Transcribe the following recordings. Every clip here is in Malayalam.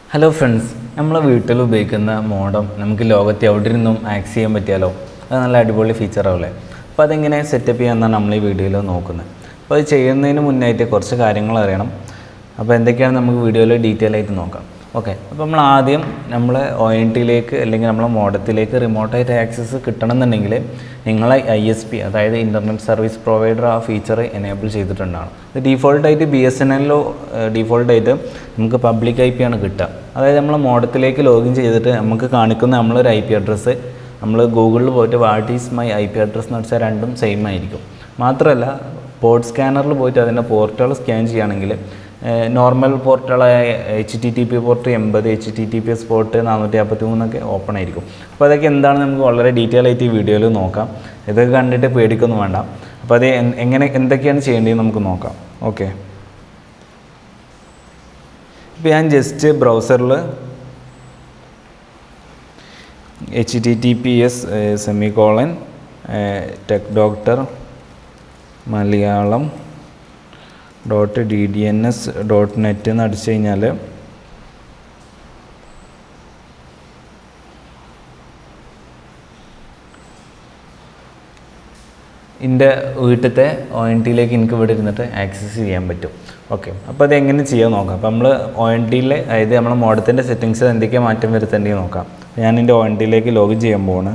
ഹലോ ഫ്രണ്ട്സ് നമ്മൾ വീട്ടിൽ ഉപയോഗിക്കുന്ന മോഡം നമുക്ക് ലോകത്ത് എവിടെ ഇരുന്നും ആക്സ് ചെയ്യാൻ പറ്റിയാലോ അത് നല്ല അടിപൊളി ഫീച്ചർ ആവില്ലേ അപ്പോൾ അതെങ്ങനെ സെറ്റപ്പ് ചെയ്യാമെന്നാണ് നമ്മൾ ഈ വീഡിയോയിൽ നോക്കുന്നത് അപ്പോൾ അത് ചെയ്യുന്നതിന് മുന്നായിട്ട് കുറച്ച് കാര്യങ്ങൾ അറിയണം അപ്പോൾ എന്തൊക്കെയാണ് നമുക്ക് വീഡിയോയിൽ ഡീറ്റെയിൽ ആയിട്ട് നോക്കാം ഓക്കെ അപ്പോൾ നമ്മൾ ആദ്യം നമ്മൾ ഒ എൻ ടിയിലേക്ക് അല്ലെങ്കിൽ നമ്മളെ മോഡത്തിലേക്ക് റിമോട്ടായിട്ട് ആക്സസ് കിട്ടണമെന്നുണ്ടെങ്കിൽ നിങ്ങളെ ഐ എസ് പി അതായത് ഇൻ്റർനെറ്റ് സർവീസ് പ്രൊവൈഡർ ആ ഫീച്ചർ എനേബിൾ ചെയ്തിട്ടുണ്ടാണ് ഇത് ഡീഫോൾട്ടായിട്ട് ബി എസ് എൻ എല്ലോ ഡീഫോൾട്ടായിട്ട് നമുക്ക് പബ്ലിക് ഐ പി ആണ് കിട്ടുക അതായത് നമ്മൾ മോഡത്തിലേക്ക് ലോഗിൻ ചെയ്തിട്ട് നമുക്ക് കാണിക്കുന്ന നമ്മളൊരു ഐ പി അഡ്രസ്സ് നമ്മൾ ഗൂഗിളിൽ പോയിട്ട് what is my I P address എന്ന് വെച്ചാൽ രണ്ടും സെയിം ആയിരിക്കും മാത്രമല്ല പോർട്ട് സ്കാനറിൽ പോയിട്ട് അതിൻ്റെ പോർട്ടുകൾ സ്കാൻ ചെയ്യുകയാണെങ്കിൽ നോർമൽ പോർട്ടുകളായ H T T P port എൺപത് H T T P S port നാനൂറ്റി അമ്പത്തി മൂന്നൊക്കെ ഓപ്പൺ ആയിരിക്കും അപ്പോൾ അതൊക്കെ എന്താണ് നമുക്ക് വളരെ ഡീറ്റെയിൽ ആയിട്ട് ഈ വീഡിയോയിൽ നോക്കാം ഇതൊക്കെ കണ്ടിട്ട് പേടിക്കൊന്നും വേണ്ട അപ്പോൾ അത് എൻ- എങ്ങനെ എന്തൊക്കെയാണ് ചെയ്യേണ്ടതെന്ന് നമുക്ക് നോക്കാം ഓക്കെ ഇപ്പോൾ ഞാൻ ജസ്റ്റ് ബ്രൗസറിൽ H T T P S semicolon tech doctor Malayalam dot D D N S dot net എന്ന് അടിച്ചു കഴിഞ്ഞാൽ എൻ്റെ വീട്ടിലത്തെ ഒ എൻ ടിയിലേക്ക് എനിക്ക് ഇവിടെ ഇരുന്നിട്ട് ആക്സസ് ചെയ്യാൻ പറ്റും ഓക്കെ അപ്പോൾ അത് എങ്ങനെ ചെയ്യാൻ നോക്കാം അപ്പോൾ നമ്മൾ ഒ എൻ ടിയിൽ അതായത് നമ്മുടെ മോഡത്തിൻ്റെ സെറ്റിങ്സിൽ എന്തൊക്കെയാണ് മാറ്റം വരുത്തേണ്ടത് നോക്കാം ഞാൻ എൻ്റെ ഒ എൻ ടിയിലേക്ക് ലോഗിൻ ചെയ്യാൻ പോവാണ്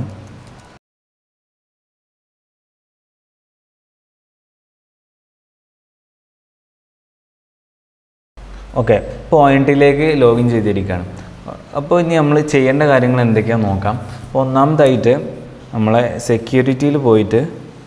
ഓക്കെ ഇപ്പോൾ ഒ എൻ ടിയിലേക്ക് ലോഗിൻ ചെയ്തിരിക്കുകയാണ് അപ്പോൾ ഇനി നമ്മൾ ചെയ്യേണ്ട കാര്യങ്ങൾ എന്തൊക്കെയാണെന്ന് നോക്കാം അപ്പോൾ ഒന്നാമതായിട്ട് നമ്മളെ സെക്യൂരിറ്റിയിൽ പോയിട്ട്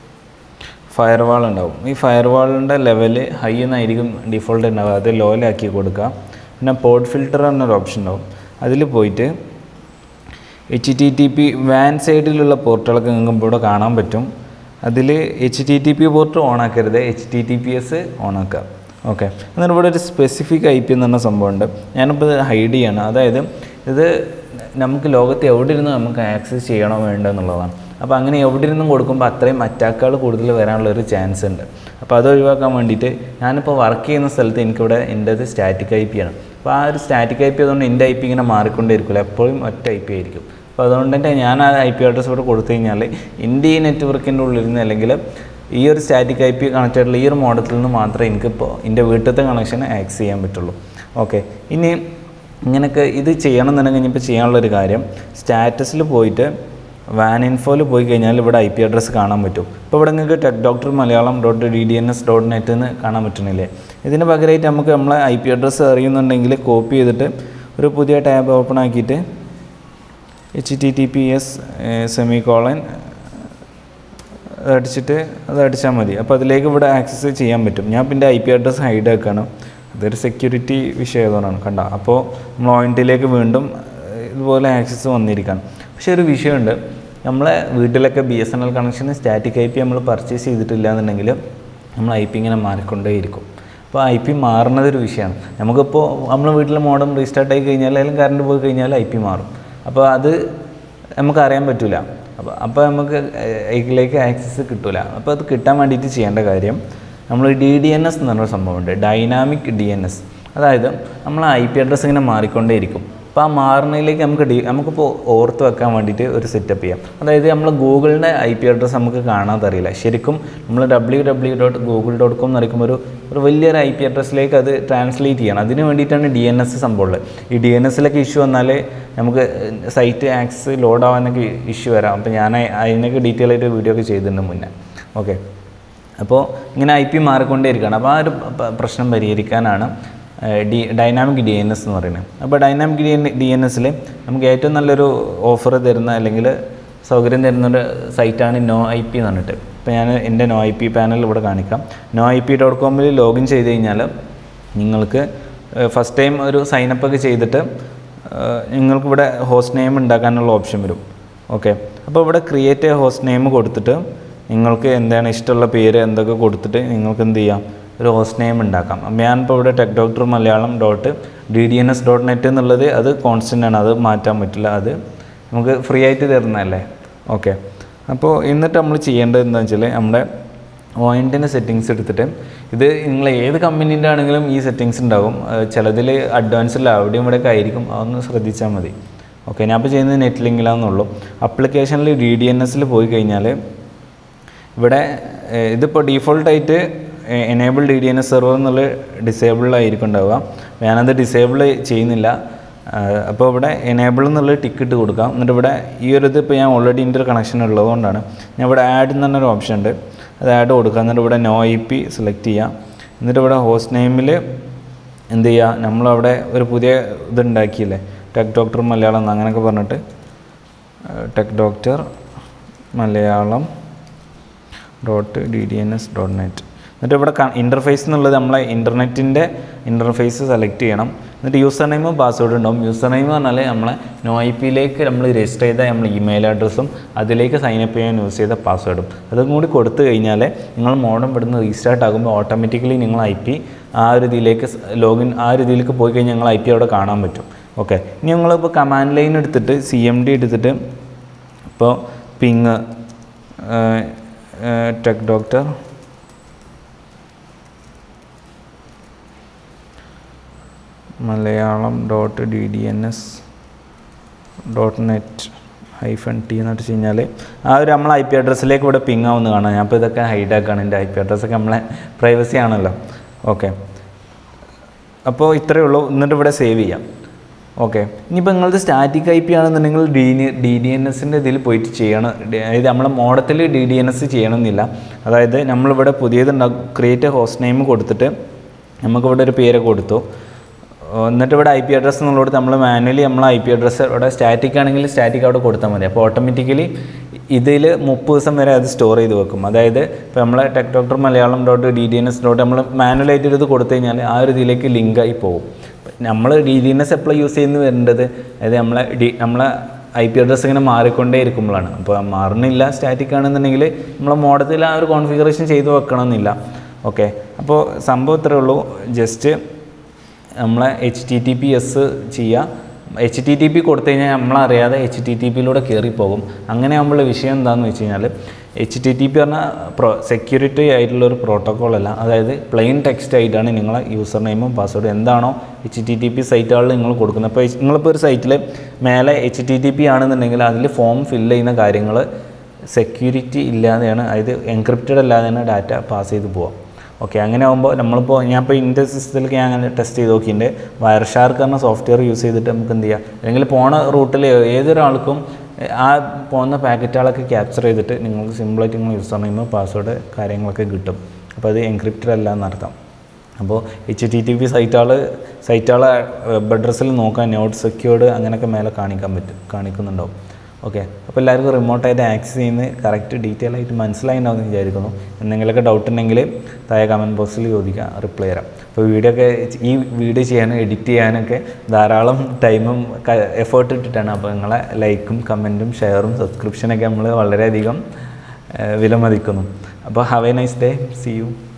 ഫയർവാൾ ഉണ്ടാവും ഈ ഫയർവാളിൻ്റെ ലെവൽ ഹൈ എന്നായിരിക്കും ഡിഫോൾട്ട് ഉണ്ടാവുക അത് ലോയിലാക്കി കൊടുക്കുക പിന്നെ പോർട്ട് ഫിൽറ്റർ എന്നൊരു ഓപ്ഷൻ ഉണ്ടാവും അതിൽ പോയിട്ട് എച്ച് ടി ടി പി വാൻ സൈഡിലുള്ള പോർട്ടുകളൊക്കെ നിങ്ങൾക്ക് ഇവിടെ കാണാൻ പറ്റും അതിൽ H T T P port on ആക്കരുത് H T T P S on ആക്കുക ഓക്കെ എന്നിട്ട് ഇവിടെ ഒരു സ്പെസിഫിക് ഐ പി എന്ന് പറഞ്ഞ സംഭവമുണ്ട് ഞാനിപ്പോൾ ഇത് ഹൈഡ് ചെയ്യാണ് അതായത് ഇത് നമുക്ക് ലോകത്ത് എവിടെ ഇരുന്ന് നമുക്ക് ആക്സസ് ചെയ്യണോ വേണ്ടോ എന്നുള്ളതാണ് അപ്പോൾ അങ്ങനെ എവിടെ ഇരുന്നും കൊടുക്കുമ്പോൾ അത്രയും അറ്റാക്കുകൾ കൂടുതൽ വരാനുള്ള ഒരു ചാൻസ് ഉണ്ട് അപ്പോൾ അത് ഒഴിവാക്കാൻ വേണ്ടിയിട്ട് ഞാനിപ്പോൾ വർക്ക് ചെയ്യുന്ന സ്ഥലത്ത് എനിക്കിവിടെ എൻ്റെത് സ്റ്റാറ്റിക് ഐ പി ആണ് അപ്പോൾ ആ ഒരു സ്റ്റാറ്റിക് ഐ പി അതുകൊണ്ട് എൻ്റെ ഐ പി ഇങ്ങനെ മാറിക്കൊണ്ടേയിരിക്കില്ല എപ്പോഴും ഒറ്റ ഐ പി ആയിരിക്കും അപ്പോൾ അതുകൊണ്ട് തന്നെ ഞാൻ ആ ഐ പി അഡ്രസ്സ് ഇവിടെ കൊടുത്തു കഴിഞ്ഞാൽ എൻ്റെ ഈ നെറ്റ്വർക്കിൻ്റെ ഉള്ളിൽ നിന്ന് അല്ലെങ്കിൽ ഈ ഒരു സ്റ്റാറ്റിക് ഐ പി കണക്ട് ആയിട്ടുള്ള ഈ ഒരു മോഡത്തിൽ നിന്ന് മാത്രമേ എനിക്കിപ്പോൾ എൻ്റെ വീട്ടിലത്തെ കണക്ഷൻ ആക്സ് ചെയ്യാൻ പറ്റുള്ളൂ ഓക്കെ ഇനി ഇങ്ങനെയൊക്കെ ഇത് ചെയ്യണം എന്നുണ്ടെങ്കിൽ ഇനിയിപ്പോൾ ചെയ്യാനുള്ളൊരു കാര്യം സ്റ്റാറ്റസിൽ പോയിട്ട് വാൻ ഇൻഫോയിൽ പോയി കഴിഞ്ഞാൽ ഇവിടെ ഐ പി അഡ്രസ്സ് കാണാൻ പറ്റും ഇപ്പോൾ ഇവിടെ നിങ്ങൾക്ക് tech doctor Malayalam dot D D N S dot net എന്ന് കാണാൻ പറ്റണില്ലേ ഇതിന് പകരമായിട്ട് നമുക്ക് നമ്മളെ ഐ പി അഡ്രസ്സ് അറിയുന്നുണ്ടെങ്കിൽ കോപ്പി ചെയ്തിട്ട് ഒരു പുതിയ ടാബ് ഓപ്പൺ ആക്കിയിട്ട് H T T P S semicolon അതടിച്ചിട്ട് അത് അടിച്ചാൽ മതി അപ്പോൾ അതിലേക്ക് ഇവിടെ ആക്സസ് ചെയ്യാൻ പറ്റും ഞാൻ പിന്നെ ഐ പി അഡ്രസ്സ് ഹൈഡ് ആക്കുകയാണ് അതൊരു സെക്യൂരിറ്റി വിഷയമായതുകൊണ്ടാണ് കണ്ട അപ്പോൾ നമ്മൾ ഓയിൻറ്റിലേക്ക് വീണ്ടും ഏഹ്, ഇതുപോലെ ആക്സസ് വന്നിരിക്കുകയാണ് പക്ഷേ ഒരു വിഷയമുണ്ട് നമ്മളെ വീട്ടിലൊക്കെ B S N L connection static I P നമ്മൾ പർച്ചേസ് ചെയ്തിട്ടില്ല എന്നുണ്ടെങ്കിൽ നമ്മൾ ഐ പി ഇങ്ങനെ മാറിക്കൊണ്ടേയിരിക്കും അപ്പോൾ ഐ പി മാറുന്നതൊരു വിഷയമാണ് നമുക്കിപ്പോൾ നമ്മൾ വീട്ടിലെ മോഡം റീസ്റ്റാർട്ട് ആയി കഴിഞ്ഞാൽ അല്ലെങ്കിൽ കറണ്ട് പോയി കഴിഞ്ഞാൽ ഐ പി മാറും അപ്പോൾ അത് നമുക്ക് അറിയാൻ പറ്റില്ല അപ്പോൾ അപ്പോൾ നമുക്ക് ഇതിലേക്ക് ആക്സസ് കിട്ടില്ല അപ്പോൾ അത് കിട്ടാൻ വേണ്ടിയിട്ട് ചെയ്യേണ്ട കാര്യം നമ്മൾ ഡി ഡി എൻ എസ് എന്ന് പറഞ്ഞൊരു സംഭവമുണ്ട് ഡൈനാമിക് ഡി എൻ എസ് അതായത് നമ്മൾ ഐ പി അഡ്രസ്സ് ഇങ്ങനെ മാറിക്കൊണ്ടേയിരിക്കും അപ്പോൾ ആ മാറുന്നതിലേക്ക് നമുക്ക് ഡി നമുക്കിപ്പോൾ ഓർത്ത് വെക്കാൻ വേണ്ടിയിട്ട് ഒരു സെറ്റപ്പ് ചെയ്യാം അതായത് നമ്മൾ ഗൂഗിളിൻ്റെ ഐ പി അഡ്രസ്സ് നമുക്ക് കാണാതെ അറിയില്ല ശരിക്കും നമ്മൾ W W dot Google dot com എന്ന് പറയുമ്പോൾ ഒരു ഒരു വലിയൊരു ഐ പി അഡ്രസ്സിലേക്ക് അത് ട്രാൻസ്ലേറ്റ് ചെയ്യണം അതിന് വേണ്ടിയിട്ടാണ് ഡി എൻ എസ് സംഭവമുള്ളത് ഈ ഡി എൻ എസിലൊക്കെ ഇഷ്യൂ വന്നാൽ നമുക്ക് സൈറ്റ് ആക്സസ് ലോഡ് ആവാനൊക്കെ ഇഷ്യൂ വരാം അപ്പോൾ ഞാൻ അതിനൊക്കെ ഡീറ്റെയിൽ ആയിട്ട് വീഡിയോ ഒക്കെ ചെയ്തിട്ടുണ്ട് മുന്നേ ഓക്കെ അപ്പോൾ ഇങ്ങനെ ഐ പി മാറിക്കൊണ്ടേയിരിക്കുകയാണ് അപ്പോൾ ആ ഒരു പ- പ്രശ്നം പരിഹരിക്കാനാണ് D dynamic D N S എന്ന് പറയുന്നത് അപ്പോൾ dynamic D N D N എസിൽ നമുക്ക് ഏറ്റവും നല്ലൊരു ഓഫർ തരുന്ന അല്ലെങ്കിൽ സൗകര്യം തരുന്നൊരു സൈറ്റാണ് നോ ഐ പി എന്ന് പറഞ്ഞിട്ട് ഇപ്പോൾ ഞാൻ എൻ്റെ നോ ഐ പി പാനൽ ഇവിടെ കാണിക്കാം നോ ഐ പി ഡോട്ട് കോമിൽ ലോഗിൻ ചെയ്ത് കഴിഞ്ഞാൽ നിങ്ങൾക്ക് ഫസ്റ്റ് ടൈം ഒരു സൈനപ്പ് ഒക്കെ ചെയ്തിട്ട് ഏഹ്, നിങ്ങൾക്ക് ഇവിടെ ഹോസ്റ്റ് നെയിം ഉണ്ടാക്കാനുള്ള ഓപ്ഷൻ വരും ഓക്കെ അപ്പോൾ ഇവിടെ ക്രിയേറ്റ് എ ഹോസ്റ്റ് നെയിം കൊടുത്തിട്ട് നിങ്ങൾക്ക് എന്താണ് ഇഷ്ടമുള്ള പേര് എന്തൊക്കെ കൊടുത്തിട്ട് നിങ്ങൾക്ക് എന്ത് ചെയ്യാം ഒരു ഹോസ്റ്റ് നെയിം ഉണ്ടാക്കാം അപ്പോൾ ഞാനിപ്പോൾ ഇവിടെ tech doctor Malayalam dot D D N S dot net എന്നുള്ളത് അത് കോൺസ്റ്റൻ്റ് ആണ് അത് മാറ്റാൻ പറ്റില്ല അത് നമുക്ക് ഫ്രീ ആയിട്ട് തരുന്നതല്ലേ ഓക്കെ അപ്പോൾ എന്നിട്ട് നമ്മൾ ചെയ്യേണ്ടത് എന്താണെന്ന് വെച്ചാൽ നമ്മുടെ പോയിൻറ്റിൻ്റെ സെറ്റിങ്സ് എടുത്തിട്ട് ഇത് നിങ്ങൾ ഏത് കമ്പനീൻ്റെ ആണെങ്കിലും ഈ സെറ്റിങ്സ് ഉണ്ടാകും ചിലതിൽ അഡ്വാൻസിൽ അവിടെയും ഇവിടെയൊക്കെ ആയിരിക്കും അതൊന്ന് ശ്രദ്ധിച്ചാൽ മതി ഓക്കെ ഞാൻ ഇപ്പോൾ ചെയ്യുന്നത് നെറ്റ് ലിങ്കിലാണെന്നുള്ളൂ അപ്ലിക്കേഷനിൽ ഡി ഡി എൻ എസിൽ പോയി കഴിഞ്ഞാൽ ഇവിടെ ഏഹ്, ഇതിപ്പോൾ ഡീഫോൾട്ടായിട്ട് enable D D N S server എന്നുള്ള ഡിസേബിൾ ആയിരിക്കും ഉണ്ടാവുക ഞാനത് ഡിസേബിൾ ചെയ്യുന്നില്ല ആഹ്, അപ്പോൾ ഇവിടെ എനേബിൾ എന്നുള്ള ടിക്ക് ഇട്ട് കൊടുക്കാം എന്നിട്ട് ഇവിടെ ഈ ഒരു ഇത് ഇപ്പോൾ ഞാൻ ഓൾറെഡി എൻ്റെ ഒരു കണക്ഷൻ ഉള്ളതുകൊണ്ടാണ് ഞാൻ ഇവിടെ ആഡ് എന്ന് പറഞ്ഞൊരു ഓപ്ഷൻ ഉണ്ട് അത് ആഡ് കൊടുക്കുക എന്നിട്ട് ഇവിടെ നോ ഐ പി സെലക്ട് ചെയ്യാം എന്നിട്ട് ഇവിടെ ഹോസ്റ്റ് നെയിമിൽ എന്ത് ചെയ്യുക നമ്മളവിടെ ഒരു പുതിയ ഇത് ഉണ്ടാക്കിയില്ലേ ടെക് ഡോക്ടർ മലയാളം എന്ന് അങ്ങനെയൊക്കെ പറഞ്ഞിട്ട് tech doctor Malayalam dot D D N S dot net എന്നിട്ട് ഇവിടെ ഇൻ്റർഫേസ് എന്നുള്ളത് നമ്മളെ ഇൻ്റർനെറ്റിൻ്റെ ഇൻ്റർഫേസ് സെലക്ട് ചെയ്യണം എന്നിട്ട് യൂസർ നെയിമും പാസ്വേഡ് ഉണ്ടാവും യൂസർ നെയിം പറഞ്ഞാൽ നമ്മളെ നോ ഐ പിയിലേക്ക് നമ്മൾ രജിസ്റ്റർ ചെയ്ത നമ്മൾ ഇമെയിൽ അഡ്രസ്സും അതിലേക്ക് സൈനപ്പ് ചെയ്യാൻ യൂസ് ചെയ്ത പാസ്വേഡും അതും കൂടി കൊടുത്തു കഴിഞ്ഞാൽ നിങ്ങൾ മോഡം ഇവിടുന്ന് റീസ്റ്റാർട്ട് ആകുമ്പോൾ ഓട്ടോമാറ്റിക്കലി നിങ്ങൾ ഐ പി ആ ഒരു ഇതിലേക്ക് ലോഗിൻ ആ ഒരു ഇതിലേക്ക് പോയി കഴിഞ്ഞാൽ നിങ്ങൾ ഐ പി അവിടെ കാണാൻ പറ്റും ഓക്കെ ഇനി നിങ്ങളിപ്പോൾ കമാൻഡ് ലൈൻ എടുത്തിട്ട് സി എം ഡി എടുത്തിട്ട് ഇപ്പോൾ ping tech doctor Malayalam dot D D N S dot net hyphen T എന്ന് വെച്ച് കഴിഞ്ഞാൽ ആ ഒരു നമ്മൾ ഐ പി അഡ്രസ്സിലേക്ക് ഇവിടെ പിങ് ആവുന്ന കാണാം ഞാൻ ഇപ്പോൾ ഇതൊക്കെ ഹൈഡ് ആക്കുകയാണ് എൻ്റെ ഐ പി അഡ്രസ്സൊക്കെ നമ്മളെ പ്രൈവസി ആണല്ലോ ഓക്കെ അപ്പോൾ ഇത്രയേ ഉള്ളൂ എന്നിട്ട് ഇവിടെ സേവ് ചെയ്യാം ഓക്കെ ഇനിയിപ്പോൾ നിങ്ങളത് സ്റ്റാറ്റിക് ഐ പി ആണെന്നുണ്ടെങ്കിൽ ഡി ഡി ഡി എൻ എസിൻ്റെ ഇതിൽ പോയിട്ട് ചെയ്യണം ഡി- അതായത് നമ്മളെ മോഡത്തിൽ ഡി ഡി എൻ എസ് ചെയ്യണമെന്നില്ല അതായത് നമ്മളിവിടെ പുതിയതുണ്ടാക്കും ക്രിയേറ്റ് ഹോസ്റ്റ് നെയിം കൊടുത്തിട്ട് നമുക്കിവിടെ ഒരു പേര് കൊടുത്തു എന്നിട്ട് ഇവിടെ ഐ പി അഡ്രസ്സ് എന്നുള്ളത് നമ്മൾ മാനുവലി നമ്മൾ ഐ പി അഡ്രസ്സ് ഇവിടെ സ്റ്റാറ്റിക് ആണെങ്കിൽ സ്റ്റാറ്റിക് അവിടെ കൊടുത്താൽ മതി അപ്പോൾ ഓട്ടോമാറ്റിക്കലി ഇതിൽ മുപ്പത് ദിവസം വരെ അത് സ്റ്റോർ ചെയ്ത് വെക്കും അതായത് ഇപ്പോൾ നമ്മൾ tech doctor Malayalam dot D D N S dot നമ്മൾ മാനുവലായിട്ട് ഇത് കൊടുത്തു കഴിഞ്ഞാൽ ആ ഒരു ഇതിലേക്ക് ലിങ്കായി പോകും നമ്മൾ ഡി ഡി എൻ എസ് എപ്പോഴും യൂസ് ചെയ്യുന്ന വരേണ്ടത് അതായത് നമ്മളെ ഡി നമ്മളെ ഐ പി അഡ്രസ്സ് ഇങ്ങനെ മാറിക്കൊണ്ടേ ഇരിക്കുമ്പോഴാണ് അപ്പോൾ മാറുന്നില്ല സ്റ്റാറ്റിക് ആണെന്നുണ്ടെങ്കിൽ നമ്മളെ മോഡത്തിൽ ആ ഒരു കോൺഫിഗറേഷൻ ചെയ്ത് വെക്കണമെന്നില്ല ഓക്കെ അപ്പോൾ സംഭവം ഇത്രേ ഉള്ളൂ ജസ്റ്റ് നമ്മളെ H T T P S ചെയ്യുക എച്ച് ടി ടി പി കൊടുത്തു കഴിഞ്ഞാൽ നമ്മളറിയാതെ എച്ച് ടി ടി പിയിലൂടെ കയറിപ്പോകും അങ്ങനെ ആകുമ്പോൾ വിഷയം എന്താണെന്ന് വെച്ച് കഴിഞ്ഞാൽ എച്ച് ടി ടി പി പറഞ്ഞാൽ പ്രോ സെക്യൂരിറ്റി ആയിട്ടുള്ള ഒരു പ്രോട്ടോക്കോൾ അല്ല അതായത് പ്ലെയിൻ ടെക്സ്റ്റ് ആയിട്ടാണ് നിങ്ങളെ യൂസർ നെയിമും പാസ്വേഡും എന്താണോ എച്ച് ടി ടി പി സൈറ്റുകളിൽ നിങ്ങൾ കൊടുക്കുന്നത് അപ്പോൾ നിങ്ങളിപ്പോൾ ഒരു സൈറ്റിൽ മേലെ എച്ച് ടി ടി പി ആണെന്നുണ്ടെങ്കിൽ അതിൽ ഫോം ഫില്ല് ചെയ്യുന്ന കാര്യങ്ങൾ സെക്യൂരിറ്റി ഇല്ലാതെയാണ് അതായത് എൻക്രിപ്റ്റഡ് അല്ലാതെയാണ് ഡാറ്റ പാസ് ചെയ്ത് പോവുക ഓക്കെ അങ്ങനെ ആകുമ്പോൾ നമ്മളിപ്പോൾ ഞാൻ ഇപ്പോൾ ഇൻ്റെ സിസ്റ്റത്തിലേക്ക് ഞാൻ അങ്ങനെ ടെസ്റ്റ് ചെയ്ത് നോക്കിയിട്ടുണ്ട് വയർ ഷാർക്ക് എന്ന സോഫ്റ്റ്വെയർ യൂസ് ചെയ്തിട്ട് നമുക്ക് എന്ത് ചെയ്യാം അല്ലെങ്കിൽ പോണ റൂട്ടിൽ ഏതൊരാൾക്കും എ, ആ പോകുന്ന പാക്കറ്റുകളൊക്കെ ക്യാപ്ചർ ചെയ്തിട്ട് നിങ്ങൾക്ക് സിമ്പിളായിട്ട് നിങ്ങൾ യൂസർ നെയിം പാസ്വേഡ് കാര്യങ്ങളൊക്കെ കിട്ടും അപ്പോൾ അത് എൻക്രിപ്റ്റഡ് അല്ല എന്നർത്ഥം അപ്പോൾ എച്ച് ടി ടി പി സൈറ്റുകൾ സൈറ്റുകൾ വെബ് അഡ്രസ്സിൽ നോക്കാൻ നോട്ട് സെക്യൂർഡ് അങ്ങനെയൊക്കെ മേലെ കാണിക്കാൻ പറ്റും കാണിക്കുന്നുണ്ടാവും ഓക്കെ അപ്പോൾ എല്ലാവർക്കും റിമോട്ടായിട്ട് ആക്സസ് ചെയ്യുന്നത് കറക്റ്റ് ഡീറ്റെയിൽ ആയിട്ട് മനസ്സിലായിട്ടുണ്ടാവും എന്ന് വിചാരിക്കുന്നു എന്തെങ്കിലുമൊക്കെ ഡൗട്ട് ഉണ്ടെങ്കിൽ താഴെ കമൻറ്റ് ബോക്സിൽ ചോദിക്കുക റിപ്ലൈ തരാം അപ്പോൾ വീഡിയോ ഒക്കെ ഈ വീഡിയോ ചെയ്യാനും എഡിറ്റ് ചെയ്യാനൊക്കെ ധാരാളം ടൈമും എഫേർട്ട് ഇട്ടിട്ടാണ് അപ്പോൾ നിങ്ങളെ ലൈക്കും കമൻറ്റും ഷെയറും സബ്സ്ക്രിപ്ഷനൊക്കെ നമ്മൾ വളരെയധികം ഏഹ്, വിലമതിക്കുന്നു അപ്പോൾ have a nice day see U